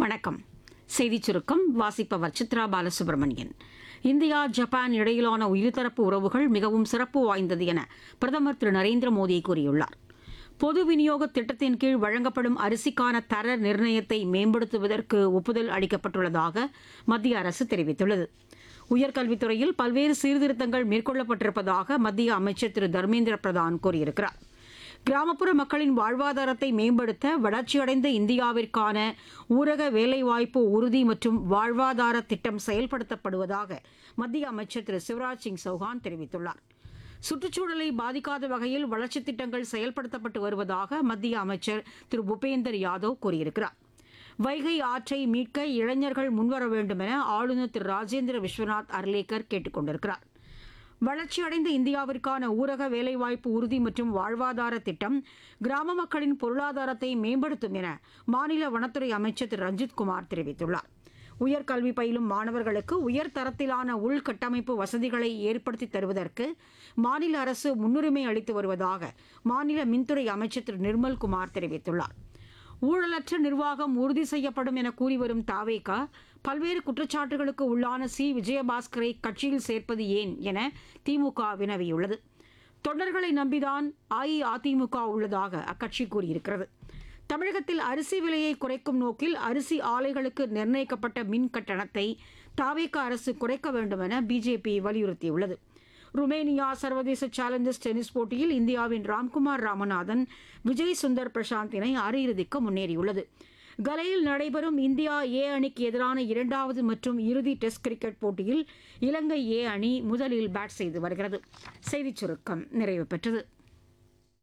வணக்கம் செய்திச் சுருக்கம் வாசிப்பவர் சித்ரா பாலசுப்ரமணியன் இந்தியா ஜப்பான் இடையிலான இருதரப்பு உறவுகள் மிகவும் சிறப்பு வாய்ந்தது என பிரதமர் திரு நரேந்திர மோடி கூறியுள்ளார் பொது விநியோக திட்டத்தின் கீழ் வழங்கப்படும் அரிசிக்கான தர நிர்ணயத்தை மேம்படுத்துவதற்கு ஒப்புதல் அளிக்கப்பட்டுள்ளதாக மத்திய அரசு தெரிவித்துள்ளது உயர்கல்வித்துறையில் பல்வேறு சீர்திருத்தங்கள் மேற்கொள்ளப்பட்டிருப்பதாக மத்திய அமைச்சர் திரு தர்மேந்திர பிரதான் கூறியிருக்கிறார் கிராமப்புற மக்களின் வாழ்வாதாரத்தை மேம்படுத்த வளர்ச்சியடைந்த இந்தியாவிற்கான ஊரக வேலைவாய்ப்பு உறுதி மற்றும் வாழ்வாதார திட்டம் செயல்படுத்தப்படுவதாக மத்திய அமைச்சர் திரு சிவராஜ் சிங் சௌஹான் தெரிவித்துள்ளார் சுற்றுச்சூழலை பாதிக்காத வகையில் வளர்ச்சித் திட்டங்கள் செயல்படுத்தப்பட்டு வருவதாக மத்திய அமைச்சர் திரு பூபேந்தர் யாதவ் கூறியிருக்கிறார் வைகை ஆற்றை மீட்க இளைஞர்கள் முன்வர வேண்டும் என ஆளுநர் திரு ராஜேந்திர விஸ்வநாத் அர்லேக்கர் கேட்டுக் கொண்டிருக்கிறார் வளர்ச்சியடைந்த இந்தியாவிற்கான ஊரக வேலைவாய்ப்பு உறுதி மற்றும் வாழ்வாதார திட்டம் கிராம மக்களின் பொருளாதாரத்தை மேம்படுத்தும் என மாநில வனத்துறை அமைச்சர் திரு ரஞ்சித் குமார் தெரிவித்துள்ளார் உயர்கல்வி பயிலும் மாணவர்களுக்கு உயர் தரத்திலான உள்கட்டமைப்பு வசதிகளை ஏற்படுத்தி தருவதற்கு மாநில அரசு முன்னுரிமை அளித்து வருவதாக மாநில மின்துறை அமைச்சர் திரு நிர்மல்குமார் தெரிவித்துள்ளார் ஊழலற்ற நிர்வாகம் உறுதி செய்யப்படும் என கூறி வரும் தாவேகா பல்வேறு குற்றச்சாட்டுகளுக்கு உள்ளான சி விஜயபாஸ்கரை கட்சியில் சேர்ப்பது ஏன் என திமுக வினவியுள்ளது தொண்டர்களை நம்பிதான் அஇஅதிமுக உள்ளதாக அக்கட்சி கூறியிருக்கிறது தமிழகத்தில் அரிசி விலையை குறைக்கும் நோக்கில் அரிசி ஆலைகளுக்கு நிர்ணயிக்கப்பட்ட மின் கட்டணத்தை தாவேக அரசு குறைக்க வேண்டும் என பிஜேபி வலியுறுத்தியுள்ளது ருமேனியா சர்வதேச சேலஞ்சர்ஸ் டென்னிஸ் போட்டியில் இந்தியாவின் ராம்குமார் ராமநாதன் விஜய் சுந்தர் பிரசாந்த் இணை அரையிறுதிக்கு முன்னேறியுள்ளது கலையில் நடைபெறும் இந்தியா ஏ அணிக்கு எதிரான இரண்டாவது மற்றும் இறுதி டெஸ்ட் கிரிக்கெட் போட்டியில் இலங்கை ஏ அணி முதலில் பேட் செய்து வருகிறது செய்திச் சுருக்கம் நிறைவு பெற்றது